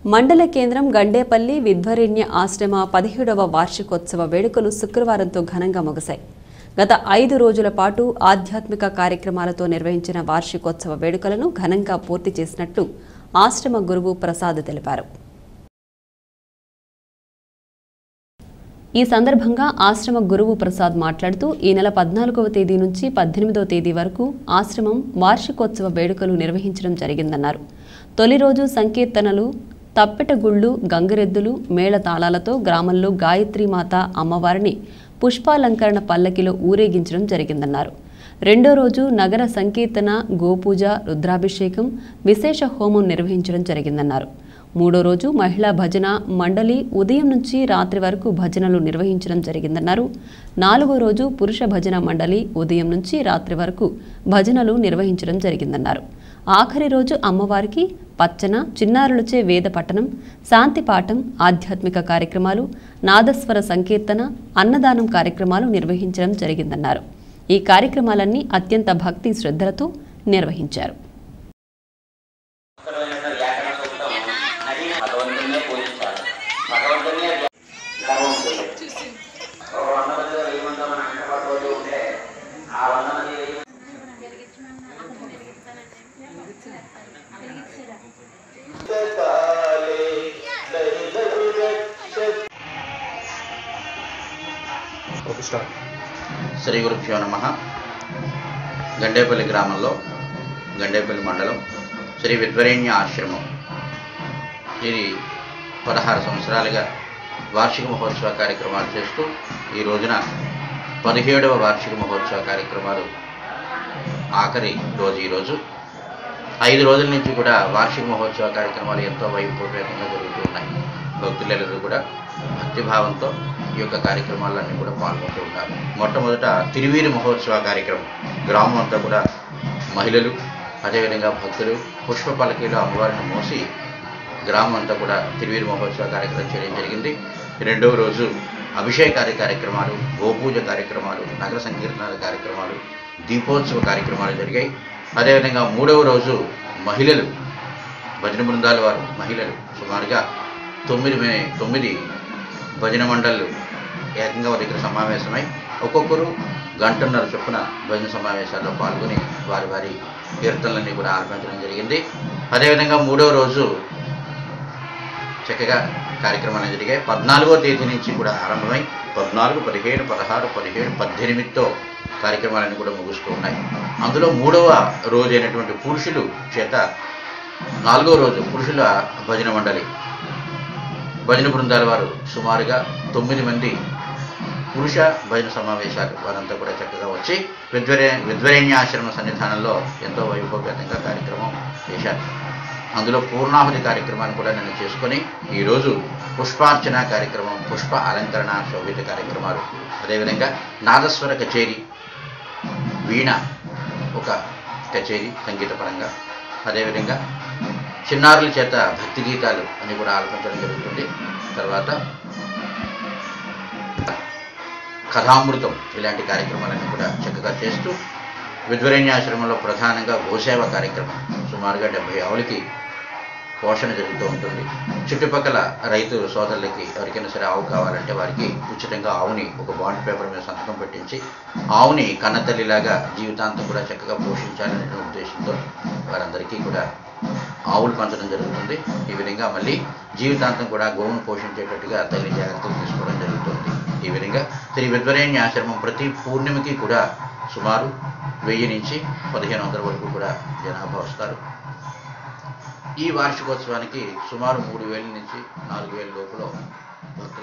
మండల కేంద్రం గండేపల్లి విధ్వరిణ్య ఆశ్రమ పదిహేడవ వార్షికోత్సవ వేడుకలు శుక్రవారంతో ఘనంగా ముగిశాయి గత ఐదు రోజుల పాటు ఆధ్యాత్మిక కార్యక్రమాలతో నిర్వహించిన వార్షికోత్సవ వేడుకలను ఘనంగా పూర్తి చేసినట్లు ఆశ్రమ గురువు ప్రసాద్ తెలిపారు ఈ సందర్భంగా ఆశ్రమ గురువు ప్రసాద్ మాట్లాడుతూ ఈ నెల పద్నాలుగవ తేదీ నుంచి పద్దెనిమిదవ తేదీ వరకు ఆశ్రమం వార్షికోత్సవ వేడుకలు నిర్వహించడం జరిగిందన్నారు తొలి రోజు సంకీర్తనలు తప్పెటగుళ్ళు గంగిరెద్దులు మేళతాళాలతో గ్రామంలో గాయత్రీమాత అమ్మవారిని పుష్పాలంకరణ పల్లకిలో ఊరేగించడం జరిగిందన్నారు రెండో రోజు నగర సంకీర్తన గోపూజ రుద్రాభిషేకం విశేష హోమం నిర్వహించడం జరిగిందన్నారు మూడో రోజు మహిళా భజన మండలి ఉదయం నుంచి రాత్రి వరకు భజనలు నిర్వహించడం జరిగిందన్నారు నాలుగో రోజు పురుష భజన మండలి ఉదయం నుంచి రాత్రి వరకు భజనలు నిర్వహించడం జరిగిందన్నారు ఆఖరి రోజు అమ్మవారికి పచ్చన చిన్నారులచే వేద పఠనం శాంతి పాఠం ఆధ్యాత్మిక కార్యక్రమాలు నాదస్వర సంకీర్తన అన్నదానం కార్యక్రమాలు నిర్వహించడం జరిగిందన్నారు ఈ కార్యక్రమాలన్నీ అత్యంత భక్తి శ్రద్ధలతో నిర్వహించారు ఉత్తరమైన వ్యాకరణ సూక్తం నది భగవంతునే పూజించాలి భగవంతునే గర్వం ఉంటుంది ఒక వంద మంది వెయ్యి మంది మన వెంట పడిపోతూ ఉంటే ఆ వంద మంది వెయ్యి శ్రీ గురుభ్యో నమ గండేపల్లి గ్రామంలో గండేపల్లి మండలం శ్రీ విద్వరేణ్య ఆశ్రమం ఇది పదహారు సంవత్సరాలుగా వార్షిక మహోత్సవ కార్యక్రమాలు చేస్తూ ఈ రోజున పదిహేడవ వార్షిక మహోత్సవ కార్యక్రమాలు ఆఖరి రోజు ఈరోజు ఐదు రోజుల నుంచి కూడా వార్షిక మహోత్సవ కార్యక్రమాలు ఎంతో వైభవపేతంగా జరుగుతూ ఉన్నాయి భక్తులెల్లరూ కూడా భక్తిభావంతో ఈ యొక్క కార్యక్రమాలన్నీ కూడా పాల్గొంటూ ఉన్నారు మొట్టమొదట తిరువీరి మహోత్సవ కార్యక్రమం గ్రామం అంతా కూడా మహిళలు అదేవిధంగా భక్తులు పుష్ప పలకీలో అమ్మవారిని మోసి గ్రామం అంతా కూడా తిరువీరి మహోత్సవ కార్యక్రమం చేయడం జరిగింది రెండవ రోజు అభిషేకాది కార్యక్రమాలు గోపూజ కార్యక్రమాలు నగర సంకీర్తనాల కార్యక్రమాలు దీపోత్సవ కార్యక్రమాలు జరిగాయి అదేవిధంగా మూడవ రోజు మహిళలు భజన బృందాల వారు మహిళలు సుమారుగా తొమ్మిది మే- తొమ్మిది భజన మండళ్ళు ఏకంగా వారి దగ్గర సమావేశమై ఒక్కొక్కరు గంటన్నర చొప్పున భజన సమావేశాల్లో పాల్గొని వారి వారి కీర్తనలన్నీ కూడా ఆలపించడం జరిగింది అదేవిధంగా మూడవ రోజు చక్కగా కార్యక్రమాలు జరిగాయి పద్నాలుగో తేదీ నుంచి కూడా ఆరంభమై పద్నాలుగు పదిహేను పదహారు పదిహేడు పద్దెనిమిదితో కార్యక్రమాలన్నీ కూడా ముగుస్తూ ఉన్నాయి అందులో మూడవ రోజు అయినటువంటి పురుషులు చేత నాలుగో రోజు పురుషుల భజన మండలి భజన బృందాల వారు సుమారుగా తొమ్మిది మంది పురుష భజన సమావేశాలు వారంతా కూడా చక్కగా వచ్చి విద్వరే విద్వరేణ్యాశ్రమ సన్నిధానంలో ఎంతో వైభవపేతంగా కార్యక్రమం చేశారు అందులో పూర్ణాహుతి కార్యక్రమాన్ని కూడా నేను చేసుకొని ఈరోజు పుష్పార్చన కార్యక్రమం పుష్ప అలంకరణ శోభిత కార్యక్రమాలు అదేవిధంగా నాదస్వర కచేరీ వీణ ఒక కచేరీ సంగీతపరంగా అదేవిధంగా చిన్నారుల చేత భక్తి గీతాలు అని కూడా ఆలపించడం జరుగుతుంది తర్వాత కథామృతం ఇలాంటి కార్యక్రమాలన్నీ కూడా చక్కగా చేస్తూ విద్వరేణ్యాశ్రమంలో ప్రధానంగా గోసేవ కార్యక్రమం సుమారుగా డెబ్బై ఆవులకి పోషణ జరుగుతూ ఉంటుంది చుట్టుపక్కల రైతు సోదరులకి ఎవరికైనా సరే ఆవు కావాలంటే వారికి ఉచితంగా ఆవుని ఒక బాండ్ పేపర్ మీద సంతకం పెట్టించి ఆవుని కన్నతల్లిలాగా జీవితాంతం కూడా చక్కగా పోషించాలనే ఉద్దేశంతో వారందరికీ కూడా ఆవులు పంచడం జరుగుతుంది ఈ విధంగా మళ్ళీ జీవితాంతం కూడా గోవును పోషించేటట్టుగా తగిన జాగ్రత్తలు తీసుకోవడం జరుగుతుంది ఈ విధంగా శ్రీ విద్వరేణ్య ఆశ్రమం ప్రతి పూర్ణిమకి కూడా సుమారు వెయ్యి నుంచి పదిహేను వందల వరకు కూడా జనాభా వస్తారు ఈ వార్షికోత్సవానికి సుమారు మూడు వేల నుంచి నాలుగు వేల లోపల భక్తులు